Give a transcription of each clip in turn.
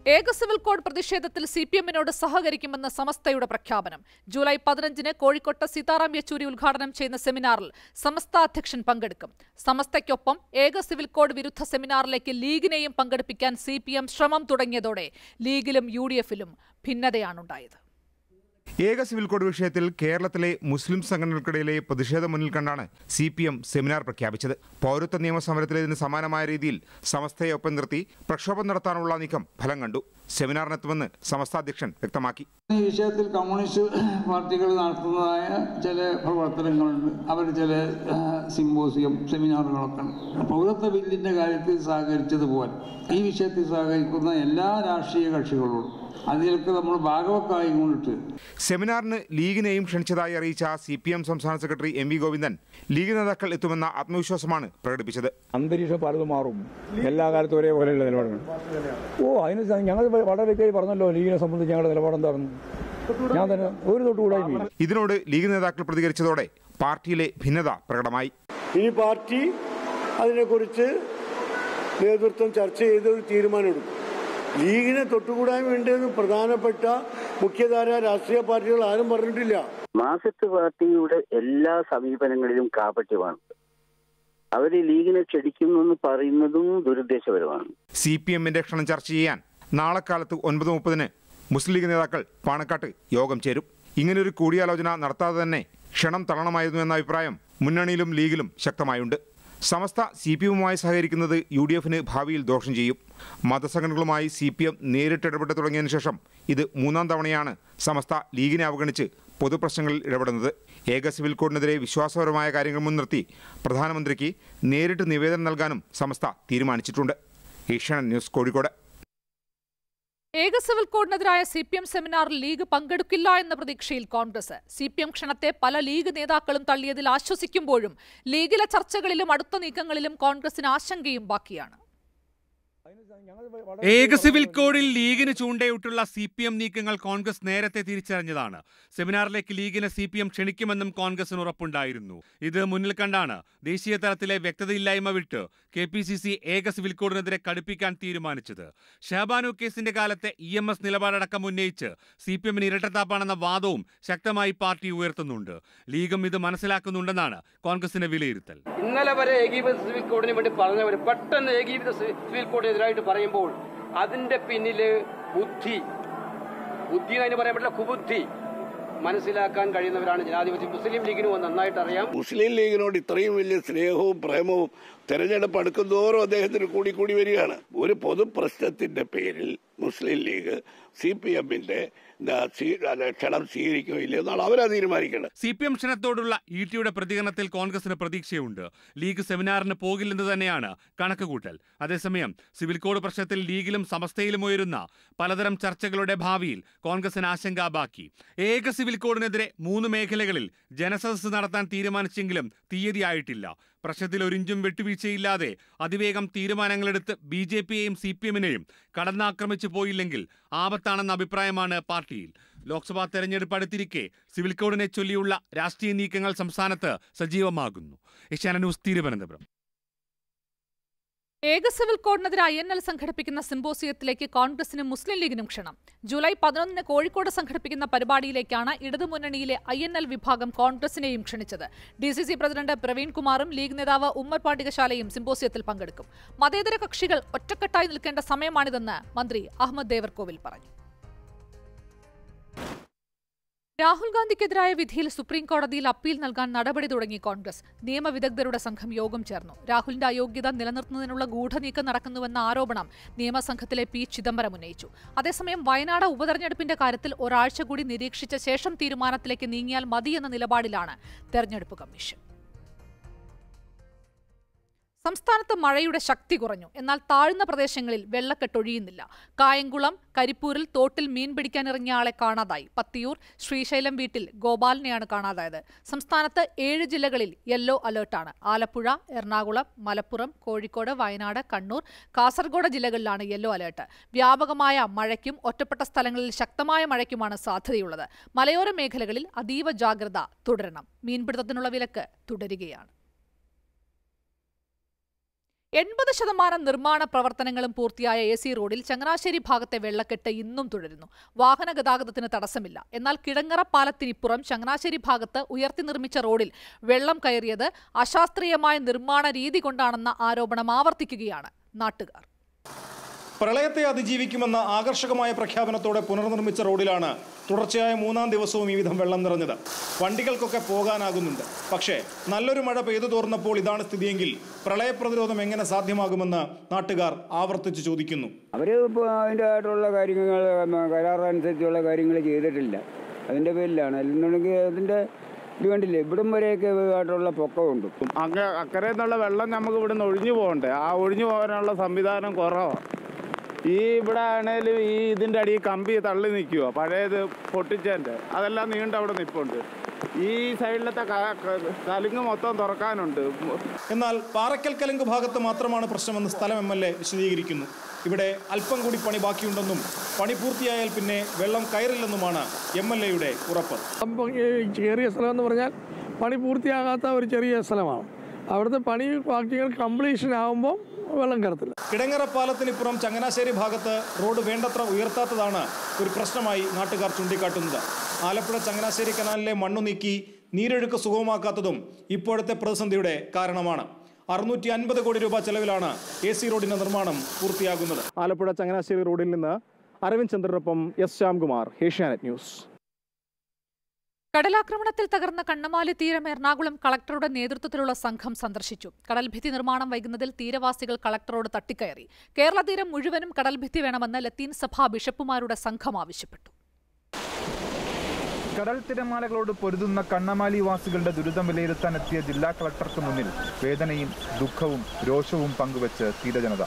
ഏക civil code പ്രതിഷേധത്തിൽ C P എമ്മിനോട് സഹകരിക്കുമെന്ന് സമസ്തയുടെ പ്രഖ്യാപനം ജൂലൈ പതിനഞ്ചിന് കോഴിക്കോട്ട് സീതാറാം യെച്ചൂരി ഉദ്ഘാടനം ചെയ്യുന്ന സെമിനാറിൽ സമസ്ത അധ്യക്ഷൻ പങ്കെടുക്കും സമസ്തയ്ക്കൊപ്പം ഏക സിവിൽ കോഡ് വിരുദ്ധ സെമിനാറിലേക്ക് ലീഗിനെയും പങ്കെടുപ്പിക്കാൻ സി ശ്രമം തുടങ്ങിയതോടെ ലീഗിലും യു ഡി എഫിലും ഭിന്നതയാണുണ്ടായത് ഏക സിവിൽ കോഡ് വിഷയത്തിൽ കേരളത്തിലെ മുസ്ലിം സംഘടനകൾക്കിടയിലെ പ്രതിഷേധം മുന്നിൽ കണ്ടാണ് സി പി എം സെമിനാർ പ്രഖ്യാപിച്ചത് പൗരത്വ നിയമ സമരത്തിലേതിന് സമാനമായ രീതിയിൽ സമസ്തയെ ഒപ്പം നിർത്തി പ്രക്ഷോഭം നടത്താനുള്ള നീക്കം ഫലം കണ്ടു സെമിനാറിനെത്തുമെന്ന് സമസ്ത അധ്യക്ഷൻ വ്യക്തമാക്കി ഈ വിഷയത്തിൽ കമ്മ്യൂണിസ്റ്റ് പാർട്ടികൾ നടത്തുന്നതായ ചില പ്രവർത്തനങ്ങളുണ്ട് അവർ ചില ആ, സിമ്പോസിയം സെമിനാറുകളൊക്കെ ഉണ്ട് പൗരത്വ ബില്ലിൻ്റെ കാര്യത്തിൽ സഹകരിച്ചതുപോലെ ഈ വിഷയത്തിൽ സഹകരിക്കുന്ന എല്ലാ രാഷ്ട്രീയ കക്ഷികളോടും അതിലൊക്കെ നമ്മൾ ഭാഗവക്കായി കൊണ്ടിട്ട് സെമിനാറിന് ലീഗിനെയും ക്ഷണിച്ചതായി അറിയിച്ച സി പി എം സംസ്ഥാന secretary M V Govindan League നേതാക്കൾ എത്തുമെന്ന ആത്മവിശ്വാസമാണ് പ്രകടിപ്പിച്ചത് അന്തരീക്ഷം പലതും മാറും എല്ലാ കാലത്തും ഒരേപോലെയുള്ള നിലപാടാണ് ഓ അതിന് സ- ഞങ്ങൾ വളരെ വ്യക്തമായി പറഞ്ഞല്ലോ ലീഗിനെ സംബന്ധിച്ച് ഞങ്ങളുടെ നിലപാടെന്താണെന്ന് ഞാൻ തന്നെ ഒരു തൊട്ട് കൂടായ്മയില്ല ഇതിനോട് ലീഗ് നേതാക്കൾ പ്രതികരിച്ചതോടെ പാർട്ടിയിലെ ഭിന്നത പ്രകടമായി ഇനി പാർട്ടി അതിനെക്കുറിച്ച് നേതൃത്വം ചർച്ച ചെയ്ത് ഒരു തീരുമാനമെടുക്കും ലീഗിനെ തൊട്ടുകൂടായ്മയുണ്ടെന്ന് പ്രധാനപ്പെട്ട മുഖ്യധാര രാഷ്ട്രീയ പാർട്ടികൾ ആരും പറഞ്ഞിട്ടില്ല മാർക്സിസ്റ്റ് പാർട്ടിയുടെ എല്ലാ സമീപനങ്ങളിലും കാപട്യമാണ് അവർ ലീഗിനെ ക്ഷണിക്കുന്നു എന്ന് പറയുന്നതും ദുരുദ്ദേശപരമാണ് സി പി എമ്മിന്റെ ക്ഷണം ചർച്ച ചെയ്യാൻ നാളെ കാലത്ത് ഒൻപത് മുപ്പതിന് മുസ്ലിം ലീഗ് നേതാക്കൾ പാണക്കാട്ട് യോഗം ചേരും ഇങ്ങനൊരു കൂടിയാലോചന നടത്താതെ തന്നെ ക്ഷണം തള്ളണമായിരുന്നു എന്ന അഭിപ്രായം മുന്നണിയിലും ലീഗിലും ശക്തമായുണ്ട് സമസ്ത സി പി എമ്മുമായി സഹകരിക്കുന്നത് യു ഡി എഫിന് ഭാവിയിൽ ദോഷം ചെയ്യും മതസംഘടനകളുമായി സി പി എം നേരിട്ട് ഇടപെട്ട് തുടങ്ങിയതിനു ശേഷം ഇത് മൂന്നാം തവണയാണ് സമസ്ത ലീഗിനെ അവഗണിച്ച് പൊതുപ്രശ്നങ്ങളിൽ ഇടപെടുന്നത് ഏക സിവിൽ കോഡിനെതിരെ വിശ്വാസപരമായ കാര്യങ്ങൾ മുൻനിർത്തി പ്രധാനമന്ത്രിക്ക് നേരിട്ട് നിവേദനം നൽകാനും സമസ്ത തീരുമാനിച്ചിട്ടുണ്ട് ഏഷ്യാനെറ്റ് ന്യൂസ് കോഴിക്കോട് ഏക സിവിൽ കോഡിനെതിരായ സി പി എം സെമിനാറിൽ ലീഗ് പങ്കെടുക്കില്ല എന്ന പ്രതീക്ഷയിൽ കോൺഗ്രസ് സി പി എം ക്ഷണത്തെ പല ലീഗ് നേതാക്കളും തള്ളിയതിൽ ആശ്വസിക്കുമ്പോഴും ലീഗിലെ ചർച്ചകളിലും അടുത്ത നീക്കങ്ങളിലും കോൺഗ്രസിന് ആശങ്കയും ബാക്കിയാണ് ഏക സിവിൽ കോഡിൽ ലീഗിന് ചൂണ്ടയിട്ടുള്ള സി പി എം നീക്കങ്ങൾ കോൺഗ്രസ് നേരത്തെ തിരിച്ചറിഞ്ഞതാണ് സെമിനാറിലേക്ക് ലീഗിനെ സി പി എം ക്ഷണിക്കുമെന്നും കോൺഗ്രസിന് ഉറപ്പുണ്ടായിരുന്നു ഇത് മുന്നിൽ കണ്ടാണ് ദേശീയ തലത്തിലെ വ്യക്തതയില്ലായ്മ വിട്ട് കെ പി സി സി ഏക സിവിൽ കോഡിനെതിരെ കടുപ്പിക്കാൻ തീരുമാനിച്ചത് ഷഹബാനു കേസിന്റെ കാലത്തെ ഇ എം എസ് നിലപാടടക്കം ഉന്നയിച്ച് സി പി എമ്മിന് ഇരട്ടത്താപ്പാണെന്ന വാദവും ശക്തമായി പാർട്ടി ഉയർത്തുന്നുണ്ട് ലീഗും ഇത് മനസ്സിലാക്കുന്നുണ്ടെന്നാണ് കോൺഗ്രസിന്റെ വിലയിരുത്തൽ ഇന്നലെ വരെ ഏകീകൃത സിവിൽ കോഡിന് വേണ്ടി പറഞ്ഞവർ പെട്ടെന്ന് ഏകീകൃത സി- സിവിൽ കോഡിനെതിരായിട്ട് പറയുമ്പോൾ അതിന്റെ പിന്നില് ബുദ്ധി ബുദ്ധി എന്ന് അതിന് പറയാൻ പറ്റില്ല കുബുദ്ധി മനസ്സിലാക്കാൻ കഴിയുന്നവരാണ് ജനാധിപത്യ മുസ്ലിം ലീഗിന് നന്നായിട്ട് അറിയാം മുസ്ലിം ലീഗിനോട് ഇത്രയും വലിയ സ്നേഹവും പ്രേമവും തെരഞ്ഞെടുപ്പ് അടുക്കുന്തോറും അദ്ദേഹത്തിന് കൂടി കൂടി വരികയാണ് ഒരു പൊതുപ്രശ്നത്തിന്റെ പേരിൽ മുസ്ലിം ലീഗ് സി പി എമ്മിന്റെ ക്ഷണം സ്വീകരിക്കുകയോ ഇല്ലയോ എന്നാണ് അവരാ തീരുമാനിക്കേണ്ടത് സി പി എം ക്ഷണത്തോടുള്ള ഇ ടിയുടെ പ്രതികരണത്തിൽ കോൺഗ്രസിന് പ്രതീക്ഷയുണ്ട് ലീഗ് സെമിനാറിന് പോകില്ലെന്ന് തന്നെയാണ് കണക്കുകൂട്ടൽ അതേസമയം സിവിൽ കോഡ് പ്രശ്നത്തിൽ ലീഗിലും സമസ്തയിലും ഉയരുന്ന പലതരം ചർച്ചകളുടെ ഭാവിയിൽ കോൺഗ്രസിന് ആശങ്ക ബാക്കി ഏക സിവിൽ കോഡിനെതിരെ മൂന്ന് മേഖലകളിൽ ജനസദസ് നടത്താൻ തീരുമാനിച്ചെങ്കിലും തീയതിയായിട്ടില്ല പ്രശ്നത്തിൽ ഒരിഞ്ചും വിട്ടുവീഴ്ചയില്ലാതെ അതിവേഗം തീരുമാനങ്ങളെടുത്ത് ബി ജെ പിയെയും സി പി എമ്മിനെയും കടന്നാക്രമിച്ചു പോയില്ലെങ്കിൽ ആപത്താണെന്ന അഭിപ്രായമാണ് പാർട്ടിയിൽ ലോക്സഭാ തെരഞ്ഞെടുപ്പ് അടുത്തിരിക്കെ സിവിൽ കോഡിനെ ചൊല്ലിയുള്ള രാഷ്ട്രീയ നീക്കങ്ങൾ സംസ്ഥാനത്ത് സജീവമാകുന്നു ഏഷ്യാന ന്യൂസ് തിരുവനന്തപുരം ഏക സിവിൽ കോഡിനെതിരെ ഐ എൻ എൽ സംഘടിപ്പിക്കുന്ന സിംബോസിയത്തിലേക്ക് കോൺഗ്രസിനും മുസ്ലിം ലീഗിനും ക്ഷണം ജൂലൈ പതിനൊന്നിന് കോഴിക്കോട് സംഘടിപ്പിക്കുന്ന പരിപാടിയിലേക്കാണ് ഇടതുമുന്നണിയിലെ ഐ എൻ എൽ വിഭാഗം കോൺഗ്രസിനെയും ക്ഷണിച്ചത് D C C president Praveen കുമാറും ലീഗ് നേതാവ് ഉമ്മർ പാണ്ടികശാലയും സിംബോസിയത്തിൽ പങ്കെടുക്കും മതേതര കക്ഷികൾ ഒറ്റക്കെട്ടായി നിൽക്കേണ്ട സമയമാണിതെന്ന് മന്ത്രി അഹമ്മദ് ദേവർകോവിൽ പറഞ്ഞു രാഹുൽ ഗാന്ധിക്കെതിരായ വിധിയിൽ സുപ്രീം കോടതിയിൽ അപ്പീൽ നൽകാൻ നടപടി തുടങ്ങി കോൺഗ്രസ് നിയമവിദഗ്ധരുടെ സംഘം യോഗം ചേർന്നു രാഹുലിന്റെ അയോഗ്യത നിലനിർത്തുന്നതിനുള്ള ഗൂഢനീക്കം നടക്കുന്നുവെന്ന ആരോപണം നിയമസംഘത്തിലെ പി ചിദംബരം ഉന്നയിച്ചു അതേസമയം വയനാട് ഉപതെരഞ്ഞെടുപ്പിന്റെ കാര്യത്തിൽ ഒരാഴ്ച കൂടി നിരീക്ഷിച്ച ശേഷം തീരുമാനത്തിലേക്ക് നീങ്ങിയാൽ മതിയെന്ന നിലപാടിലാണ് തെരഞ്ഞെടുപ്പ് കമ്മീഷൻ സംസ്ഥാനത്ത് മഴയുടെ ശക്തി കുറഞ്ഞു എന്നാൽ താഴ്ന്ന പ്രദേശങ്ങളിൽ വെള്ളക്കെട്ടൊഴിയുന്നില്ല കായംകുളം കരിപ്പൂരിൽ തോട്ടിൽ മീൻ പിടിക്കാനിറങ്ങിയ ആളെ കാണാതായി പത്തിയൂർ ശ്രീശൈലം വീട്ടിൽ ഗോപാലിനെയാണ് കാണാതായത് സംസ്ഥാനത്ത് ഏഴ് ജില്ലകളിൽ യെല്ലോ അലേർട്ടാണ് ആലപ്പുഴ എറണാകുളം മലപ്പുറം കോഴിക്കോട് വയനാട് കണ്ണൂർ കാസർഗോഡ് ജില്ലകളിലാണ് യെല്ലോ അലേർട്ട് വ്യാപകമായ മഴയ്ക്കും ഒറ്റപ്പെട്ട സ്ഥലങ്ങളിൽ ശക്തമായ മഴയ്ക്കുമാണ് സാധ്യതയുള്ളത് മലയോര മേഖലകളിൽ അതീവ ജാഗ്രത തുടരണം മീൻപിടുത്തത്തിനുള്ള വിലക്ക് തുടരുകയാണ് എൺപത് ശതമാനം നിർമ്മാണ പ്രവർത്തനങ്ങളും പൂർത്തിയായ എ സി റോഡിൽ ചങ്ങനാശ്ശേരി ഭാഗത്തെ വെള്ളക്കെട്ട് ഇന്നും തുടരുന്നു വാഹന ഗതാഗതത്തിന് തടസ്സമില്ല എന്നാൽ കിഴങ്ങറ പാലത്തിനിപ്പുറം ചങ്ങനാശ്ശേരി ഭാഗത്ത് ഉയർത്തി നിർമ്മിച്ച റോഡിൽ വെള്ളം കയറിയത് അശാസ്ത്രീയമായ നിർമ്മാണ രീതി കൊണ്ടാണെന്ന ആരോപണം ആവർത്തിക്കുകയാണ് നാട്ടുകാർ പ്രളയത്തെ അതിജീവിക്കുമെന്ന ആകർഷകമായ പ്രഖ്യാപനത്തോടെ പുനർനിർമ്മിച്ച റോഡിലാണ് തുടർച്ചയായ മൂന്നാം ദിവസവും ഈ വിധം വെള്ളം നിറഞ്ഞത് വണ്ടികൾക്കൊക്കെ പോകാനാകുന്നുണ്ട് പക്ഷേ നല്ലൊരു മഴ പെയ്തു തോർന്നപ്പോൾ ഇതാണ് സ്ഥിതിയെങ്കിൽ പ്രളയ പ്രതിരോധം എങ്ങനെ സാധ്യമാകുമെന്ന് നാട്ടുകാർ ആവർത്തിച്ച് ചോദിക്കുന്നു അവർ ഇപ്പോൾ അതിൻ്റെ ആയിട്ടുള്ള കാര്യങ്ങൾ കരാറനുസരിച്ചുള്ള കാര്യങ്ങൾ ചെയ്തിട്ടില്ല അതിൻ്റെ പേരിലാണ് അല്ലെന്നുണ്ടെങ്കിൽ അതിൻ്റെ ഇത് കണ്ടില്ലേ ഇവിടം വരെയൊക്കെ ആയിട്ടുള്ള പൊക്കമുണ്ട് അങ്ങ് അക്കരെ നിന്നുള്ള വെള്ളം നമുക്ക് ഇവിടുന്ന് ഒഴിഞ്ഞു പോകണ്ടേ ആ ഒഴിഞ്ഞു പോകാനുള്ള സംവിധാനം കുറവാണ് ഈ ഇവിടെ ആണേലും ഈ ഇതിൻ്റെ അടിയിൽ കമ്പി തള്ളി നിൽക്കുക പഴയത് പൊട്ടിച്ചതിൻ്റെ അതെല്ലാം നീണ്ട അവിടെ നിൽപ്പുണ്ട് ഈ സൈഡിലത്തെ ക- ക- കലുങ്ങ് മൊത്തം തുറക്കാനുണ്ട് എന്നാൽ പാറയ്ക്കൽ കലുങ്ക് ഭാഗത്ത് മാത്രമാണ് പ്രശ്നമെന്ന് സ്ഥലം എം എൽ എ വിശദീകരിക്കുന്നു ഇവിടെ അല്പം കൂടി പണി ബാക്കിയുണ്ടെന്നും പണി പൂർത്തിയായാൽ പിന്നെ വെള്ളം കയറില്ലെന്നുമാണ് എം എൽ എയുടെ ഉറപ്പ് അപ്പം ഈ ചെറിയ സ്ഥലം എന്ന് പറഞ്ഞാൽ പണി പൂർത്തിയാകാത്ത ഒരു ചെറിയ സ്ഥലമാണ് അവിടുത്തെ പണി ബാക്കികൾ കംപ്ലീഷൻ ആകുമ്പോൾ വെള്ളം കയറത്തില്ല കിടങ്ങറ പാലത്തിനിപ്പുറം ചങ്ങനാശ്ശേരി ഭാഗത്ത് റോഡ് വേണ്ടത്ര ഉയർത്താത്തതാണ് ഒരു പ്രശ്നമായി നാട്ടുകാർ ചൂണ്ടിക്കാട്ടുന്നത് ആലപ്പുഴ ചങ്ങനാശ്ശേരി കനാലിലെ മണ്ണു നീക്കി നീരൊഴുക്ക് സുഗമമാക്കാത്തതും ഇപ്പോഴത്തെ പ്രതിസന്ധിയുടെ കാരണമാണ് അറുന്നൂറ്റി അൻപത് കോടി രൂപ ചെലവിലാണ് എ സി റോഡിന്റെ നിർമ്മാണം പൂർത്തിയാകുന്നത് ആലപ്പുഴ ചങ്ങനാശ്ശേരി റോഡിൽ നിന്ന് അരവിന്ദ് ചന്ദ്രനൊപ്പം എസ് ശ്യാംകുമാർ ഏഷ്യാനെറ്റ് ന്യൂസ് കടലാക്രമണത്തിൽ തകർന്ന കണ്ണമാലി തീരം എറണാകുളം കളക്ടറുടെ നേതൃത്വത്തിലുള്ള സംഘം സന്ദർശിച്ചു കടൽഭിത്തി നിർമ്മാണം വൈകുന്നതിൽ തീരവാസികൾ കളക്ടറോട് തട്ടിക്കയറി കേരള തീരം മുഴുവനും കടൽഭിത്തി വേണമെന്ന് ലത്തീൻ സഭാ ബിഷപ്പുമാരുടെ സംഘം ആവശ്യപ്പെട്ടു കടൽ തിരമാലകളോട് പൊരുതുന്ന കണ്ണമാലി വാസികളുടെ ദുരിതം വിലയിരുത്താൻ എത്തിയ ജില്ലാ കളക്ടർക്ക് മുന്നിൽ വേദനയും ദുഃഖവും രോഷവും പങ്കുവച്ച് തീരജനത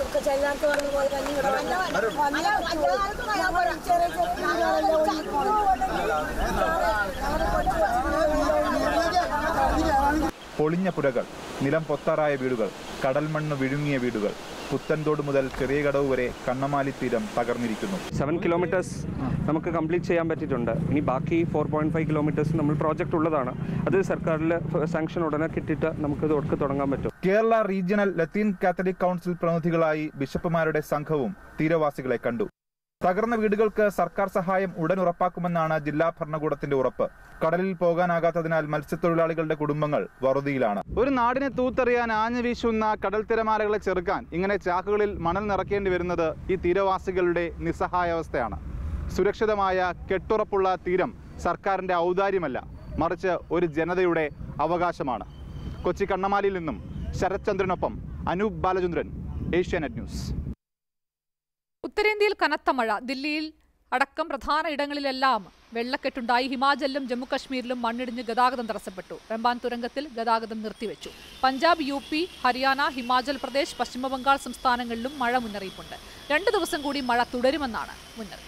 പൊളിഞ്ഞ പുരകൾ നിലം പൊത്താറായ വീടുകൾ കടൽ മണ്ണ് വിഴുങ്ങിയ വീടുകൾ പുത്തൻതോട് മുതൽ ചെറിയ കടവ് വരെ കണ്ണമാലി തീരം തകർന്നിരിക്കുന്നു സെവൻ കിലോമീറ്റേഴ്സ് നമുക്ക് കംപ്ലീറ്റ് ചെയ്യാൻ പറ്റിയിട്ടുണ്ട് ഇനി ബാക്കി ഫോർ പോയിന്റ് ഫൈവ് കിലോമീറ്റേഴ്സ് നമ്മൾ പ്രോജക്റ്റ് ഉള്ളതാണ് അത് സർക്കാരിൽ സാങ്ഷൻ ഉടനെ കിട്ടിയിട്ട് നമുക്കിത് ഒടുക്ക് തുടങ്ങാൻ പറ്റും Kerala regional Latin Catholic council പ്രതിനിധികളായി ബിഷപ്പുമാരുടെ സംഘവും തീരവാസികളെ കണ്ടു തകർന്ന വീടുകൾക്ക് സർക്കാർ സഹായം ഉടൻ ഉറപ്പാക്കുമെന്നാണ് ജില്ലാ ഭരണകൂടത്തിന്റെ ഉറപ്പ് കടലിൽ പോകാനാകാത്തതിനാൽ മത്സ്യത്തൊഴിലാളികളുടെ കുടുംബങ്ങൾ വറുതിയിലാണ് ഒരു നാടിനെ തൂത്തെറിയാൻ ആഞ്ഞു വീശുന്ന കടൽ തിരമാലകളെ ചെറുക്കാൻ ഇങ്ങനെ ചാക്കുകളിൽ മണൽ നിറക്കേണ്ടി വരുന്നത് ഈ തീരവാസികളുടെ നിസ്സഹായാവസ്ഥയാണ് സുരക്ഷിതമായ കെട്ടുറപ്പുള്ള തീരം സർക്കാരിന്റെ ഔദാര്യമല്ല മറിച്ച് ഒരു ജനതയുടെ അവകാശമാണ് കൊച്ചി കണ്ണമാലിയിൽ നിന്നും ശരത്ചന്ദ്രനൊപ്പം അനൂപ് ബാലചന്ദ്രൻ ഏഷ്യാനെറ്റ് ന്യൂസ് ഉത്തരേന്ത്യയിൽ കനത്ത മഴ ദില്ലിയിൽ അടക്കം പ്രധാന ഇടങ്ങളിലെല്ലാം വെള്ളക്കെട്ടുണ്ടായി ഹിമാചലിലും ജമ്മുകശ്മീരിലും മണ്ണിടിഞ്ഞ് ഗതാഗതം തടസ്സപ്പെട്ടു റംബാൻ തുരങ്കത്തിൽ ഗതാഗതം നിർത്തിവെച്ചു പഞ്ചാബ് യു പി ഹരിയാന ഹിമാചൽ പ്രദേശ് പശ്ചിമബംഗാൾ സംസ്ഥാനങ്ങളിലും മഴ മുന്നറിയിപ്പുണ്ട് രണ്ടു ദിവസം കൂടി മഴ തുടരുമെന്നാണ് മുന്നറിയിപ്പ്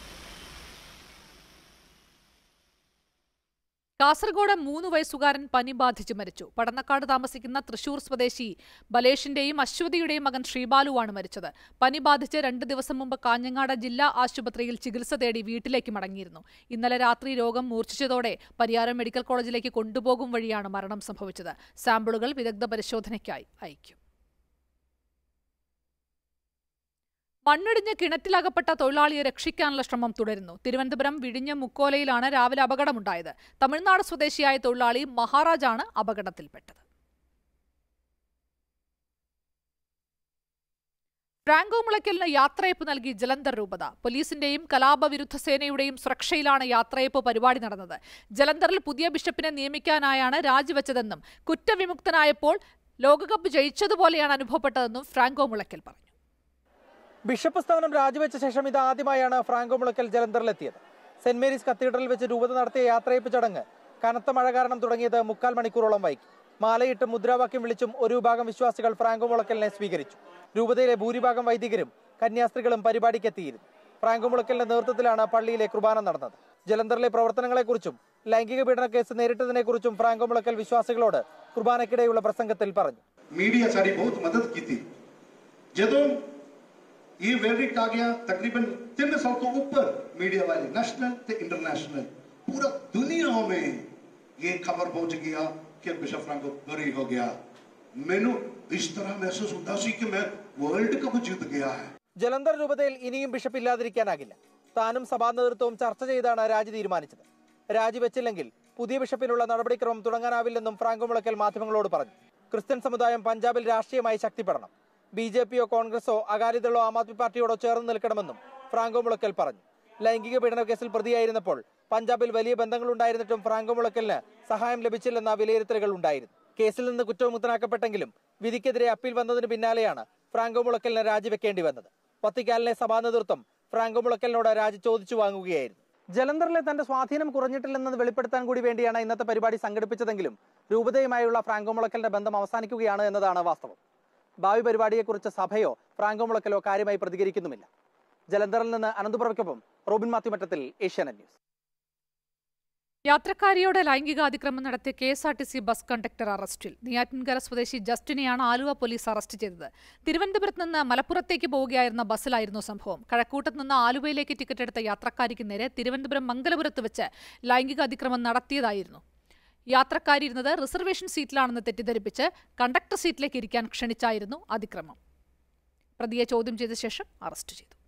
കാസർഗോഡ് മൂന്ന് വയസ്സുകാരൻ പനി ബാധിച്ച് മരിച്ചു പടന്നക്കാട് താമസിക്കുന്ന തൃശൂർ സ്വദേശി ബലേഷിന്റെയും അശ്വതിയുടെയും മകൻ ശ്രീബാലുവാണ് മരിച്ചത് പനി ബാധിച്ച് രണ്ട് ദിവസം മുമ്പ് കാഞ്ഞങ്ങാട് ജില്ലാ ആശുപത്രിയിൽ ചികിത്സ തേടി വീട്ടിലേക്ക് മടങ്ങിയിരുന്നു ഇന്നലെ രാത്രി രോഗം മൂർച്ഛിച്ചതോടെ പരിയാരം മെഡിക്കൽ കോളേജിലേക്ക് കൊണ്ടുപോകും വഴിയാണ് മരണം സംഭവിച്ചത് സാമ്പിളുകൾ വിദഗ്ധ പരിശോധനയ്ക്കായി അയക്കും മണ്ണിടിഞ്ഞ് കിണറ്റിലകപ്പെട്ട തൊഴിലാളിയെ രക്ഷിക്കാനുള്ള ശ്രമം തുടരുന്നു തിരുവനന്തപുരം വിഴിഞ്ഞം മുക്കോലയിലാണ് രാവിലെ അപകടമുണ്ടായത് തമിഴ്നാട് സ്വദേശിയായ തൊഴിലാളി മഹാരാജാണ് അപകടത്തിൽപ്പെട്ടത് ഫ്രാങ്കോ മുളയ്ക്കലിന് യാത്രയപ്പ് നൽകി ജലന്ധർ രൂപത പോലീസിന്റെയും കലാപവിരുദ്ധ സേനയുടെയും സുരക്ഷയിലാണ് യാത്രയപ്പ് പരിപാടി നടന്നത് ജലന്ധറിൽ പുതിയ ബിഷപ്പിനെ നിയമിക്കാനായാണ് രാജിവെച്ചതെന്നും കുറ്റവിമുക്തനായപ്പോൾ ലോകകപ്പ് ജയിച്ചതുപോലെയാണ് അനുഭവപ്പെട്ടതെന്നും ഫ്രാങ്കോ മുളയ്ക്കൽ പറഞ്ഞു ബിഷപ്പ് സ്ഥാനം രാജിവെച്ച ശേഷം ഇത് ആദ്യമായാണ് ഫ്രാങ്കോ മുളയ്ക്കൽ ജലന്ധറിലെത്തിയത് സെന്റ് മേരീസ് കത്തീഡ്രലിൽ വെച്ച് രൂപത നടത്തിയ യാത്രയപ്പ് ചടങ്ങ് കനത്ത മഴ കാരണം തുടങ്ങിയത് മുക്കാൽ മണിക്കൂറോളം വൈകി മാലയിട്ടും മുദ്രാവാക്യം വിളിച്ചും ഒരു വിഭാഗം വിശ്വാസികൾ ഫ്രാങ്കോ മുളയ്ക്കലിനെ സ്വീകരിച്ചു രൂപതയിലെ ഭൂരിഭാഗം വൈദികരും കന്യാസ്ത്രീകളും പരിപാടിക്കെത്തിയിരുന്നു ഫ്രാങ്കോ മുളയ്ക്കലിന്റെ നേതൃത്വത്തിലാണ് പള്ളിയിലെ കുർബാന നടന്നത് ജലന്ധറിലെ പ്രവർത്തനങ്ങളെക്കുറിച്ചും ലൈംഗിക പീഡന കേസ് നേരിട്ടതിനെക്കുറിച്ചും ഫ്രാങ്കോ മുളയ്ക്കൽ വിശ്വാസികളോട് കുർബാനയ്ക്കിടെയുള്ള പ്രസംഗത്തിൽ പറഞ്ഞു मीडिया सारी बहुत मदद की थी ਜਦੋਂ ਇਹ ਵੈਰਿਕਟ ਆ ਗਿਆ ਤਕਰੀਬਨ 3 ਸਾਲ ਤੋਂ ਉੱਪਰ ਮੀਡੀਆ ਵਾਲੇ ਨੈਸ਼ਨਲ ਤੇ ਇੰਟਰਨੈਸ਼ਨਲ पूरा दुनिया में ये खबर पहुंच गया कि बिशप फ्रांको बरी हो गया मैनू इस तरह महसूस होता सी कि मैं वर्ल्ड कप जीत गया है ജലന്ധർ രൂപതയിൽ ഇനിയും ബിഷപ്പ് ഇല്ലാതിരിക്കാനാകില്ല താനും സഭാ നേതൃത്വവും ചർച്ച ചെയ്താണ് രാജി തീരുമാനിച്ചത് രാജിവെച്ചില്ലെങ്കിൽ പുതിയ ബിഷപ്പിനുള്ള നടപടിക്രമം തുടങ്ങാനാവില്ലെന്നും ഫ്രാങ്കോ മുളയ്ക്കൽ മാധ്യമങ്ങളോട് പറഞ്ഞു ക്രിസ്ത്യൻ സമുദായം പഞ്ചാബിൽ രാഷ്ട്രീയമായി ശക്തിപ്പെടണം ബി ജെ പിയോ കോൺഗ്രസോ അകാലിദളോ ആം ആദ്മി പാർട്ടിയോടോ ചേർന്ന് നിൽക്കണമെന്നും ഫ്രാങ്കോ മുളയ്ക്കൽ പറഞ്ഞു ലൈംഗിക പീഡന കേസിൽ പ്രതിയായിരുന്നപ്പോൾ പഞ്ചാബിൽ വലിയ ബന്ധങ്ങളുണ്ടായിരുന്നിട്ടും ഫ്രാങ്കോ മുളയ്ക്കലിന് സഹായം ലഭിച്ചില്ലെന്ന വിലയിരുത്തലുകൾ ഉണ്ടായിരുന്നു കേസിൽ നിന്ന് കുറ്റവിമുക്തനാക്കപ്പെട്ടെങ്കിലും വിധിക്കെതിരെ അപ്പീൽ വന്നതിന് പിന്നാലെയാണ് ഫ്രാങ്കോ മുളയ്ക്കലിന് രാജിവെക്കേണ്ടി വന്നത് വത്തിക്കാനിലെ സഭാ നേതൃത്വം ഫ്രാങ്കോ മുളയ്ക്കലിനോട് രാജി ചോദിച്ചു വാങ്ങുകയായിരുന്നു ജലന്ധറിലെ തന്റെ സ്വാധീനം കുറഞ്ഞിട്ടില്ലെന്നത് വെളിപ്പെടുത്താൻ കൂടി വേണ്ടിയാണ് ഇന്നത്തെ പരിപാടി സംഘടിപ്പിച്ചതെങ്കിലും രൂപതയുമായുള്ള ഫ്രാങ്കോ മുളയ്ക്കലിന്റെ ബന്ധം അവസാനിക്കുകയാണ് എന്നതാണ് വാസ്തവം ഭാവി പരിപാടിയെക്കുറിച്ച് സഭയോ ഫ്രാങ്കോ മുളയ്ക്കലോ കാര്യമായി പ്രതികരിക്കുന്നുമില്ല ജലന്ധറിൽ നിന്ന് അനന്തപുരയ്ക്കൊപ്പം റോബിൻ മാത്യു മറ്റത്തിൽ ഏഷ്യാനെറ്റ് ന്യൂസ് യാത്രക്കാരിയോട് ലൈംഗികാതിക്രമം നടത്തിയ K S R T C bus conductor അറസ്റ്റിൽ നെയ്യാറ്റിൻകര സ്വദേശി ജസ്റ്റിനെയാണ് ആലുവ പോലീസ് അറസ്റ്റ് ചെയ്തത് തിരുവനന്തപുരത്ത് നിന്ന് മലപ്പുറത്തേക്ക് പോവുകയായിരുന്ന ബസ്സിലായിരുന്നു സംഭവം കഴക്കൂട്ടത്ത് നിന്ന് ആലുവയിലേക്ക് ടിക്കറ്റ് എടുത്ത യാത്രക്കാരിക്ക് നേരെ തിരുവനന്തപുരം മംഗലപുരത്ത് വെച്ച് ലൈംഗികാതിക്രമം നടത്തിയതായിരുന്നു യാത്രക്കാരി ഇരുന്നത് റിസർവേഷൻ സീറ്റിലാണെന്ന് തെറ്റിദ്ധരിപ്പിച്ച് കണ്ടക്ടർ സീറ്റിലേക്ക് ഇരിക്കാൻ ക്ഷണിച്ചായിരുന്നു അതിക്രമം പ്രതിയെ ചോദ്യം ചെയ്ത ശേഷം അറസ്റ്റ് ചെയ്തു